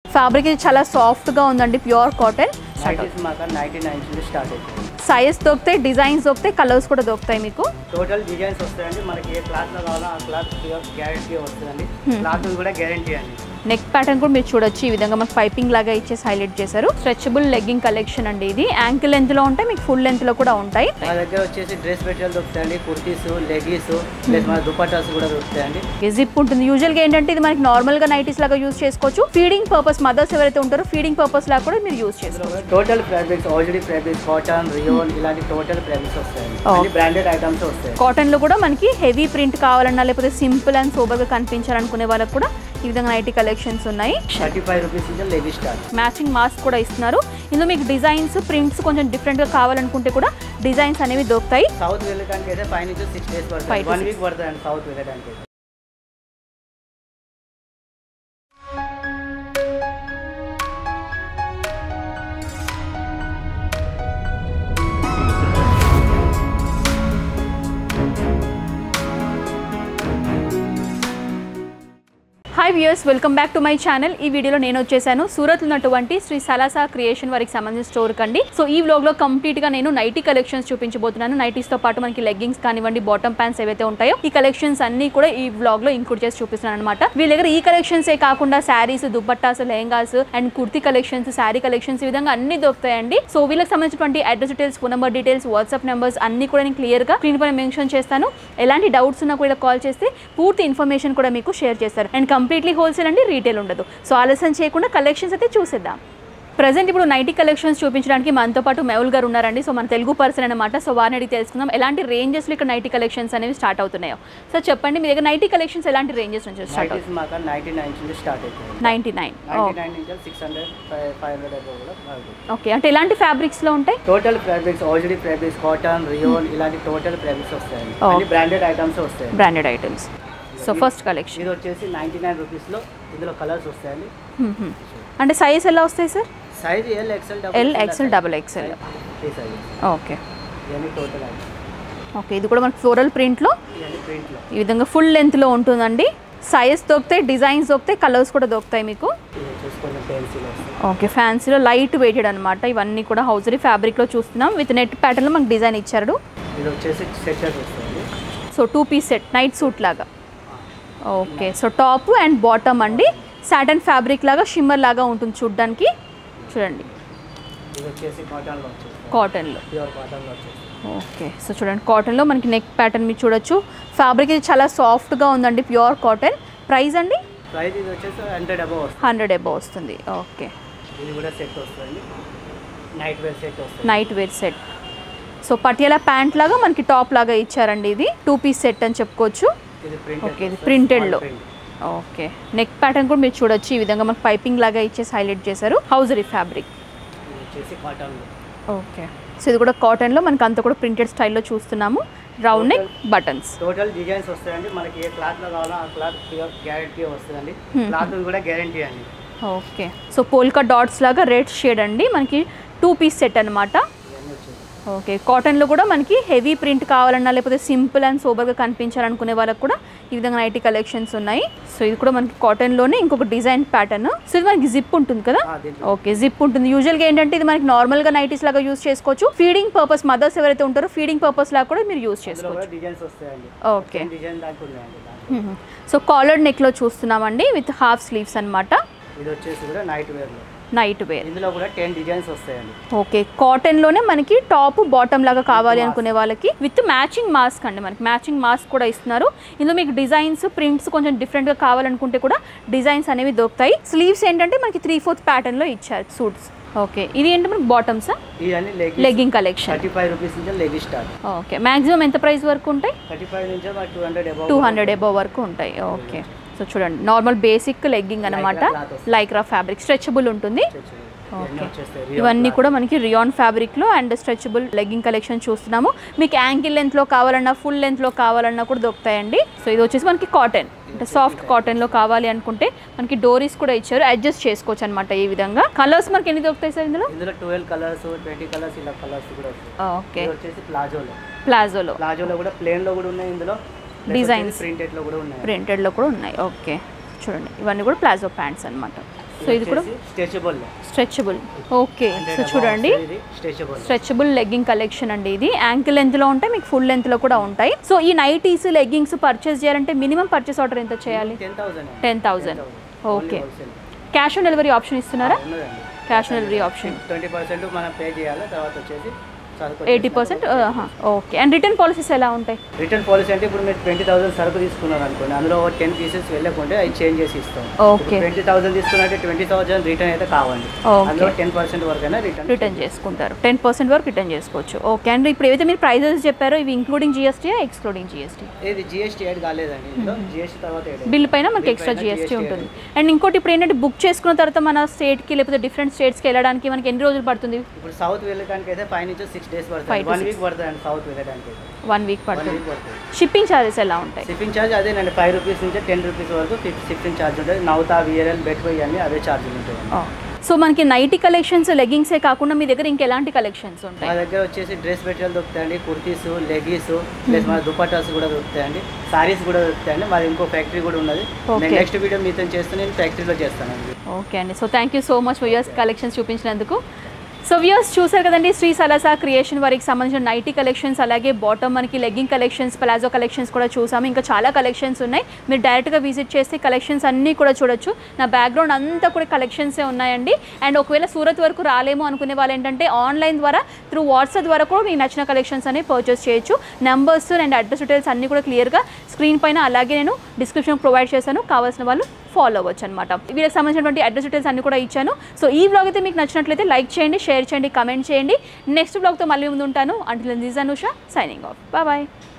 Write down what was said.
Fabric ఇది చాలా సాఫ్ట్గా ఉందండి ప్యూర్ కాటన్ నైటీస్ మాకు నైన్టీ నైన్ నుంచి స్టార్ట్ అవుతుంది సైజ్ దొరుకుతాయి డిజైన్స్ దొరుకుతాయి కలర్స్ కూడా దొరుకుతాయి మీకు టోటల్ డిజైన్స్ వస్తాయండి మనకి ఏ క్లాత్ లో కావాలో ఆ క్లాత్ గ్యారంటీ వస్తుందండి క్లాత్ కూడా గ్యారంటీ అండి నెక్ ప్యాటర్న్ కూడా మీరు చూడొచ్చు ఈ విధంగా మనకు పైపింగ్ లాగా ఇచ్చేసి హైలైట్ చేశారు స్ట్రెచబుల్ లెగ్గింగ్ కలెక్షన్ అండి ఇది యాంకిల్ లెంత్ లో ఉంటాయి మీకు ఫుల్ లెంత్ లో కూడా ఉంటాయి మా దగ్గర వచ్చేసి డ్రెస్ మెటీరియల్ దొరుకుతాయండి కుర్తీస్ లెగీస్ ప్లస్ మన దుపట్టాస్ కూడా దొరుకుతాయండి జిప్ ఉంటుంది యూజువల్ గా ఏంటంటే ఇది మనకి నార్మల్ గా నైటీస్ లాగా యూజ్ చేసుకోవచ్చు ఫీడింగ్ పర్పస్ మదర్స్ ఎవరైతే ఉంటారో ఫీడింగ్ పర్పస్ లాగా కూడా మీరు యూజ్ చేసుకోవచ్చు total fabrics already fabrics cotton rayon ఇలాంటి టోటల్ ఫ్యాబ్రిక్స్ వస్తాయండి Oh. అన్ని బ్రాండెడ్ ఐటమ్స్ వస్తాయి కాటన్ లో కూడా మనకి హెవీ ప్రింట్ కావాలన్నా లేకపోతే సింపుల్ అండ్ సోబర్ గా కనిపించాలనుకునే వాళ్ళకి కూడా ఈ విధంగా నైటీ కలెక్షన్స్ ఉన్నాయి థర్టీ ఫైవ్ రూపీస్ నుంచి లెగీ స్టార్ట్ మ్యాచింగ్ మాస్క్ కూడా ఇస్తున్నారు ఇందులో మీకు డిజైన్స్ ప్రింట్స్ కొంచెం డిఫరెంట్ గా కావాలనుకుంటే కూడా డిజైన్స్ అనేవి దొరుకుతాయి సౌత్ వెళ్ళడానికి అయితే ఫైవ్ నుంచి సిక్స్ డేస్ Five పడుతుంది to వన్ six. వీక్ పడుతుంది అండి సౌత్ వెళ్ళడానికి అయితే hi viewers welcome back to my channel ఈ వీడియోలో నేను వచ్చేసాను సూరత్ ఉన్నటువంటి శ్రీ సలాసా క్రియేషన్ వారికి సంబంధించిన స్టోర్ కండి సో ఈ వ్లాగ్ లో కంప్లీట్ గా నేను నైటీ కలెక్షన్స్ చూపించబోతున్నాను నైటీస్ తో పాటు మనకి లెగ్గింగ్స్ కానివ్వండి బాటమ్ ప్యాంట్స్ ఏవైతే ఉంటాయో ఈ కలెక్షన్స్ అన్ని కూడా ఈ వ్లాగ్ లో ఇంక్లూడ్ చేసి చూపిస్తున్నాను అనమాట వీళ్ళ దగ్గర ఈ కలెక్షన్స్ ఏ కాకుండా saris dupattas lehengas and kurti collections sari collections ఈ విధంగా అన్ని దొరుకుతాయండి సో వీళ్ళకి సంబంధించినటువంటి address details phone number details WhatsApp numbers అన్ని కూడా నేను క్లియర్ గా స్క్రీన్ పైన మెన్షన్ చేస్తాను ఎలాంటి డౌట్స్ ఉన్నా కూడా కాల్ చేస్తే పూర్తి ఇన్ఫర్మేషన్ కూడా మీకు షేర్ చేస్తారు అండ్ కంప్లీట్లీ హోల్సేల్ అండి రీటైల్ ఉండదు సో ఆలస్యం చేయకుండా కలెక్షన్స్ అయితే చూసేద్దాం ప్రజెంట్ ఇప్పుడు నైటీ కలెక్షన్స్ చూపించడానికి మనతో పాటు మెవుల్ గారు ఉన్నారండి సో మన తెలుగు పర్సన్ అనమాట సో వారిని అడిగి తెలుసుకుందాం ఎలాంటి రేంజెస్లో ఇక్కడ నైటీ కలెక్షన్స్ అనేవి స్టార్ట్ అవుతున్నాయో సో చెప్పండి మీ దగ్గర నైటీ కలెక్షన్స్ ఎలాంటి రేంజెస్ నుంచి స్టార్ట్ అవుతుంది నైటీస్ మాకు నైన్టీ నైన్ నుంచి స్టార్ట్ అవుతుంది నైంటీ నైన్ నైన్టీ నైన్ నుంచి six hundred five hundred above కూడా పడుతుంది ఓకే అంటే ఎలాంటి ఫ్యాబ్రిక్స్లో ఉంటాయి total fabrics already fabrics cotton rayon ఇలాంటి టోటల్ ఫ్యాబ్రిక్స్ వస్తాయండి Oh. అన్ని బ్రాండెడ్ ఐటమ్స్ వస్తాయి branded items so first collection ఇది వచ్చేసి నైన్టీ నైన్ రూపీస్లో ఇందులో కలర్స్ వస్తాయండి అంటే సైజ్ ఎలా వస్తాయి sir size L XL L XL double XL three size okay ఇవన్నీ టోటల్ ఓకే ఇది కూడా మనకి ఫ్లోరల్ ప్రింట్లో ఇవన్నీ ప్రింట్లో ఈ విధంగా ఫుల్ లెంత్లో ఉంటుందండి సైజ్ దొరుకుతాయి డిజైన్స్ దొరుకుతాయి కలర్స్ కూడా దొరుకుతాయి మీకు ఇది వచ్చేసి కొంచెం పెన్సిల్ వస్తాయి ఓకే ఫ్యాన్సీలో లైట్ వెయిటెడ్ అనమాట ఇవన్నీ కూడా హౌజరీ ఫ్యాబ్రిక్లో చూస్తున్నాం విత్ నెట్ ప్యాటర్న్లో మనకు డిజైన్ ఇచ్చారు ఇది వచ్చేసి సెట్టర్ వస్తుంది so two piece set night suit లాగా okay so top and bottom అండి సాటన్ ఫ్యాబ్రిక్ లాగా షిమ్మర్ లాగా ఉంటుంది చూడ్డానికి చూడండి ఇది వచ్చేసి కాటన్లో వచ్చేసి కాటన్లో ప్యూర్ కాటన్లో వచ్చేసి ఓకే సో చూడండి కాటన్లో మనకి నెక్ ప్యాటర్న్ మీరు చూడొచ్చు ఫ్యాబ్రిక్ ఇది చాలా సాఫ్ట్గా ఉందండి ప్యూర్ కాటన్ ప్రైస్ అండి ప్రైస్ ఇది వచ్చేసి హండ్రెడ్ అబౌవ్ వస్తుంది హండ్రెడ్ ఎబో వస్తుంది ఓకే ఇది కూడా సెట్ వస్తుంది నైట్ వేర్ సెట్ వస్తుంది night wear set so Patiala pant లాగా మనకి టాప్ లాగా ఇచ్చారండి ఇది టూ పీస్ సెట్ అని చెప్పుకోవచ్చు ఇది ప్రింట్ ఓకే ఇది ప్రింటెడ్లో ఓకే నెక్ ప్యాటర్న్ కూడా మీరు చూడొచ్చు ఈ విధంగా మనకి పైపింగ్ లాగా ఇచ్చేసి హైలైట్ చేశారు హౌజరీ ఫ్యాబ్రిక్ ఇది వచ్చేసి కాటన్లో ఓకే సో ఇది కూడా కాటన్లో మనకి అంతా కూడా ప్రింటెడ్ స్టైల్లో చూస్తున్నాము round neck buttons total designs వస్తాయండి మనకి ఏ క్లాత్ లో కావాలో ఆ క్లాత్ ప్యూర్ గ్యారంటీ వస్తుందండి క్లాత్ కూడా గ్యారంటీ అండి ఓకే సో పోల్కా డాట్స్ లాగా రెడ్ షేడ్ అండి మనకి టూ పీస్ సెట్ అనమాట ఇవన్నీ వచ్చేసి ఓకే కాటన్లో కూడా మనకి హెవీ ప్రింట్ కావాలన్నా లేకపోతే సింపుల్ అండ్ సోబర్గా కనిపించాలనుకునే వాళ్ళకి కూడా ఈ విధంగా నైటీ కలెక్షన్స్ ఉన్నాయి సో ఇది కూడా మనకి కాటన్లోనే ఇంకొక డిజైన్ ప్యాటర్న్ సో ఇది మనకి జిప్ ఉంటుంది కదా ఆ, దీంట్లో ఓకే జిప్ ఉంటుంది యూజువల్గా ఏంటంటే ఇది మనకి నార్మల్గా నైటీస్ లాగా యూజ్ చేసుకోవచ్చు ఫీడింగ్ పర్పస్ మదర్స్ ఎవరైతే ఉంటారో ఫీడింగ్ పర్పస్ లాగా కూడా మీరు యూజ్ ఇందులో చేసుకోవచ్చు కూడా డిజైన్స్ వస్తాయండి ఓకే డిజైన్ దాకా ఉన్నాయండి దాంట్లో. సో కాలర్డ్ నెక్లో చూస్తున్నామండి విత్ హాఫ్ స్లీవ్స్ అన్నమాట ఇది వచ్చేసి కూడా నైట్ వేర్ లో నైట్ వేర్ ఇందులో కూడా టెన్ డిజైన్స్ వస్తాయండి ఓకే కాటన్లోనే మనకి టాప్ బాటమ్ లాగా కావాలి అనుకునే వాళ్ళకి విత్ మ్యాచింగ్ మాస్క్ అండి మనకి మ్యాచింగ్ మాస్క్ కూడా ఇస్తున్నారు ఇందులో మీకు డిజైన్స్ ప్రింట్స్ కొంచెం డిఫరెంట్గా కావాలనుకుంటే కూడా డిజైన్స్ అనేవి దొరుకుతాయి స్లీవ్స్ ఏంటంటే మనకి త్రీ ఫోర్త్ ప్యాటర్న్లో ఇచ్చారు సూట్స్ ఓకే ఇది ఏంటి మనకి బాటమ్సా ఇవన్నీ leg legging collection thirty five rupees నుంచి లెగ్ స్టార్ట్ ఓకే మ్యాక్సిమం ఎంత ప్రైస్ వరకు ఉంటాయి థర్టీ ఫైవ్ నుంచి two hundred above two hundred above వరకు ఉంటాయి ఓకే సో చూడండి నార్మల్ బేసిక్ లెగ్గింగ్ అనమాట Lycra cloth వస్తుంది. లైక్రా ఫ్యాబ్రిక్ స్ట్రెచబుల్ ఉంటుంది ఇవన్నీ Okay. వచ్చేస్తాయి ఇవన్నీ కూడా మనకి రియాన్ ఫ్యాబ్రిక్లో అండ్ స్ట్రెచబుల్ లెగ్గింగ్ కలెక్షన్ చూస్తున్నాము మీకు యాంకిల్ లెంత్లో కావాలన్నా ఫుల్ లెంత్లో కావాలన్నా కూడా దొరుకుతాయండి సో ఇది వచ్చేసి మనకి కాటన్ అంటే సాఫ్ట్ కాటన్లో కావాలి అనుకుంటే మనకి డోరీస్ కూడా ఇచ్చారు అడ్జస్ట్ చేసుకోవచ్చు అనమాట ఈ విధంగా కలర్స్ మనకి ఎన్ని దొరుకుతాయి సార్ ఇందులో ఇందులో ట్వెల్వ్ కలర్స్ ట్వంటీ కలర్స్ ఇలా కలర్స్ కూడా వస్తాయి ఓకే ఇది వచ్చేసి ప్లాజోలో ప్లాజోలో ప్లాజోలో కూడా ప్లేన్ లో కూడా ఉన్నాయి ఇందులో Designs. ప్రింటెడ్ లో కూడా ఉన్నాయి ప్రింటెడ్లో కూడా ఉన్నాయి ఓకే చూడండి ఇవన్నీ కూడా ప్లాజో ప్యాంట్స్ అనమాట సో ఇది కూడా స్ట్రెచబుల్ స్ట్రెచబుల్ ఓకే సో చూడండి స్ట్రెచబుల్ స్ట్రెచబుల్ లెగ్గింగ్ కలెక్షన్ అండి ఇది యాంకిల్ లెంత్లో ఉంటాయి మీకు ఫుల్ లెంత్లో కూడా ఉంటాయి సో ఈ నైటీస్ లెగ్గింగ్స్ పర్చేస్ చేయాలంటే మినిమం పర్చేస్ ఆర్డర్ ఎంత చేయాలి ten thousand ten thousand okay cash on delivery option ఇస్తున్నారా ఉన్నదండి cash on delivery option twenty percent మనం పే చేయాలి తర్వాత వచ్చేసి eighty percent okay and return policies ఎలా ఉంటాయి రిటర్న్ పాలసీ అంటే ఇప్పుడు మీరు ట్వంటీ థౌసండ్ సరుకు తీసుకున్నారు అనుకోండి అందులో ఒక టెన్ పీసెస్ వెళ్ళకుంటే అవి చేంజ్ చేసి ఇస్తాం ఓకే ట్వంటీ థౌసండ్ తీసుకున్నట్టే ట్వంటీ థౌసండ్ రిటర్న్ అయితే కావాలి ఓకే అందులో టెన్ పర్సెంట్ వరకు అయినా రిటర్న్ రిటర్న్ చేసుకుంటారు టెన్ పర్సెంట్ వరకు రిటర్న్ చేసుకోవచ్చు ఓకే అండ్ ఇప్పుడు ఏవైతే మీరు ప్రైజెస్ చెప్పారో ఇవి ఇంక్లూడింగ్ జిఎస్టీ ఎక్స్క్లూడింగ్ జిఎస్టీ ఇది జిఎస్టీ యాడ్ కాలేదండి ఇందులో జిఎస్టీ తర్వాత add అయింది. బిల్ పైన మనకి Bill ఎక్స్ట్రా పైన జిఎస్టీ GST ఉంటుంది అండ్ ఇంకోటి ఇప్పుడు ఏంటంటే బుక్ చేసుకున్న తర్వాత మన స్టేట్కి లేకపోతే డిఫరెంట్ స్టేట్స్కి వెళ్ళడానికి మనకి ఎన్ని రోజులు పడుతుంది ఇప్పుడు సౌత్ వెళ్ళడానికి అయితే ఫైవ్ నుంచి సిక్స్ డేస్ Five పడుతుంది to వన్ six. వీక్ పడుతుంది అండి సౌత్ వెళ్ళడానికి అయితే వన్ వీక్ వన్ పడుతుంది వీక్ పడుతుంది షిప్పింగ్ ఛార్జెస్ ఎలా ఉంటాయి షిప్పింగ్ ఛార్జ్ అదేనండి ఫైవ్ రూపీస్ నుంచి టెన్ రూపీస్ వరకు షిప్పింగ్ ఛార్జ్ ఉంటుంది నౌతా విఆర్ఎల్ బెట్కో ఇవన్నీ అదే ఛార్జీలు ఉంటాయి సో మనకి నైటీ కలెక్షన్స్ లెగ్గింగ్సే కాకుండా మీ దగ్గర ఇంకెలాంటి కలెక్షన్స్ మా ఉంటాయి దగ్గర వచ్చేసి డ్రెస్ మెటీరియల్ దొరుకుతాయండి కుర్తీస్ లెగీస్ ప్లస్ మన దుపట్టాస్ కూడా దొరుకుతాయండి సారీస్ కూడా దొరుకుతాయండి మాది ఇంకో ఫ్యాక్టరీ కూడా ఉన్నది Okay. నేను నెక్స్ట్ వీడియో మీతో చేస్తే నేను ఫ్యాక్టరీలో చేస్తానండి ఓకే అండి so thank you so much viewers collections చూపించినందుకు సో వ్యూయర్స్ చూసారు కదండి శ్రీ సలసా క్రియేషన్ వారికి సంబంధించిన నైటీ కలెక్షన్స్ అలాగే బాటమ్ మనకి లెగ్గింగ్ కలెక్షన్స్ ప్లాజో కలెక్షన్స్ కూడా చూసాము ఇంకా చాలా కలెక్షన్స్ ఉన్నాయి మీరు డైరెక్ట్గా విజిట్ చేస్తే కలెక్షన్స్ అన్నీ కూడా చూడొచ్చు నా బ్యాక్గ్రౌండ్ అంతా కూడా కలెక్షన్సే ఉన్నాయండి అండ్ ఒకవేళ సూరత్ వరకు రాలేము అనుకునే వాళ్ళు ఏంటంటే ఆన్లైన్ ద్వారా త్రూ వాట్సాప్ ద్వారా కూడా మీకు నచ్చిన కలెక్షన్స్ అనేవి పర్చేస్ చేయొచ్చు నెంబర్స్ అండ్ అడ్రస్ డీటెయిల్స్ అన్నీ కూడా క్లియర్గా స్క్రీన్ పైన అలాగే నేను డిస్క్రిప్షన్ ప్రొవైడ్ చేశాను కావాల్సిన వాళ్ళు ఫాలో అవ్వచ్చు అనమాట వీళ్ళకి సంబంధించినటువంటి అడ్రస్ డీటెయిల్స్ అన్ని కూడా ఇచ్చాను సో ఈ బ్లాగ్ అయితే మీకు నచ్చినట్లయితే లైక్ చేయండి షేర్ చేయండి కమెంట్ చేయండి నెక్స్ట్ బ్లాగ్తో మళ్ళీ ముందు ఉంటాను అంటే this Anusha signing off bye